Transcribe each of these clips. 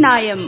நியாயம்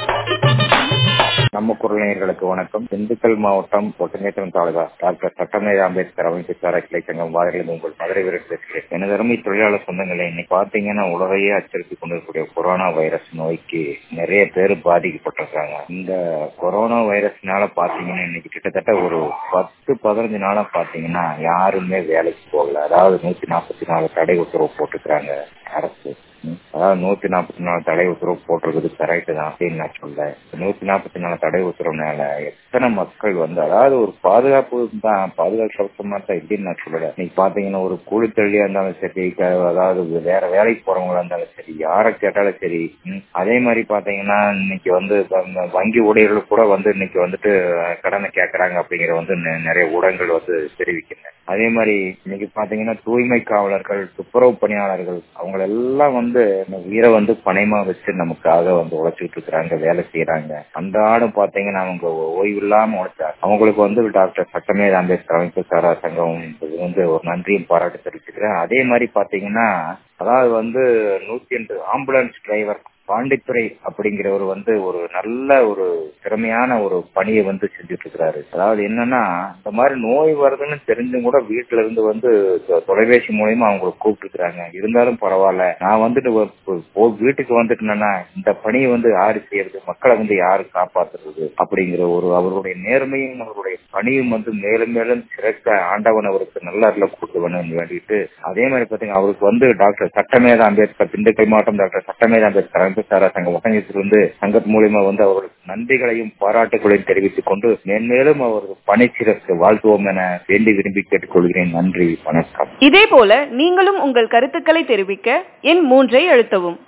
நம்ம குரலைஞர்களுக்கு வணக்கம் திண்டுக்கல் மாவட்டம் ஒட்டநேற்றம் தாலுகா டாக்டர் சட்டமேத அம்பேத்கர் அமைப்பு சாரா கிளை சங்கம் வாரிலும் உங்கள் மதுரை வீரர் பேசுகிறேன் எனது அருமை தொழிலாளர் சொந்தங்களை இன்னைக்கு பாத்தீங்கன்னா உலகையே அச்சுறுத்தி கொண்டிருக்கக்கூடிய கொரோனா வைரஸ் நோய்க்கு நிறைய பேர் பாதிக்கப்பட்டிருக்காங்க இந்த கொரோனா வைரஸ்னால பாத்தீங்கன்னா இன்னைக்கு கிட்டத்தட்ட ஒரு பத்து பதினஞ்சு நாளா பாத்தீங்கன்னா யாருமே வேலைக்கு போகல அதாவது நூத்தி நாற்பத்தி நாலு தடை உத்தரவு போட்டுக்கிறாங்க அரசு அதாவது நூத்தி நாற்பத்தி நாலு தடை உத்தரவு போட்டிருக்குது கரெக்ட் தான் அப்படின்னு நான் சொல்ல நூத்தி நாற்பத்தி நாலு தடை உத்தரவுனால எத்தனை மக்கள் வந்து அதாவது ஒரு பாதுகாப்பு தான் பாதுகாப்பு கவசமா தான் இல்லைன்னு நான் சொல்லல இன்னைக்கு பாத்தீங்கன்னா ஒரு கூலி தொழிலியா இருந்தாலும் சரி அதாவது வேற வேலைக்கு போறவங்களா இருந்தாலும் சரி யாரை கேட்டாலும் சரி அதே மாதிரி பாத்தீங்கன்னா இன்னைக்கு வந்து வங்கி ஊழியர்கள் கூட வந்து இன்னைக்கு வந்துட்டு கடனை கேட்கறாங்க அப்படிங்கிற வந்து நிறைய ஊடகங்கள் வந்து தெரிவிக்கின்றன அதே மாதிரி இன்னைக்கு பாத்தீங்கன்னா தூய்மை காவலர்கள் துப்புரவு பணியாளர்கள் அவங்க எல்லாம் வந்து உயிரை வந்து பணையமா வச்சு நமக்காக வந்து உழைச்சிட்டு இருக்கிறாங்க வேலை செய்யறாங்க அந்த ஆடும் பாத்தீங்கன்னா அவங்க ஓய்வு இல்லாம உழைச்சாங்க அவங்களுக்கு வந்து டாக்டர் சட்டமேத அம்பேத்கர் அமைப்பு சாரா சங்கம் வந்து ஒரு நன்றியும் பாராட்டு தெரிவிச்சுக்கிறேன் அதே மாதிரி பாத்தீங்கன்னா அதாவது வந்து நூத்தி எட்டு ஆம்புலன்ஸ் டிரைவர் பாண்டித்துறை அப்படிங்கிறவர் வந்து ஒரு நல்ல ஒரு திறமையான ஒரு பணியை வந்து செஞ்சுட்டு இருக்கிறாரு அதாவது என்னன்னா இந்த மாதிரி நோய் வருதுன்னு தெரிஞ்சும் கூட வீட்டுல இருந்து வந்து தொலைபேசி மூலயமா அவங்களுக்கு கூப்பிட்டு இருக்கிறாங்க இருந்தாலும் பரவாயில்ல நான் வந்துட்டு வீட்டுக்கு வந்துட்டேன்னா இந்த பணியை வந்து யாரு செய்யறது மக்களை வந்து யாரு காப்பாத்துறது அப்படிங்கிற ஒரு அவருடைய நேர்மையும் அவருடைய பணியும் வந்து மேலும் மேலும் சிறக்க ஆண்டவன் அவருக்கு நல்ல அருள கூட்டுவனு வேண்டிட்டு அதே மாதிரி பாத்தீங்கன்னா அவருக்கு வந்து டாக்டர் சட்டமேத அம்பேத்கர் திண்டுக்கல் மாவட்டம் டாக்டர் சட்டமேத அம்பேத்கர் அமைப்புசாரா சங்க ஒட்டஞ்சத்திலிருந்து சங்கத் மூலியமா வந்து அவர்களுக்கு நன்றிகளையும் பாராட்டுகளையும் தெரிவித்துக் கொண்டு மேன்மேலும் அவர் பணி சிறப்பு வாழ்த்துவோம் என வேண்டி விரும்பி கேட்டுக்கொள்கிறேன் நன்றி வணக்கம் இதே போல நீங்களும் உங்கள் கருத்துக்களை தெரிவிக்க எண் மூன்றை அழுத்தவும்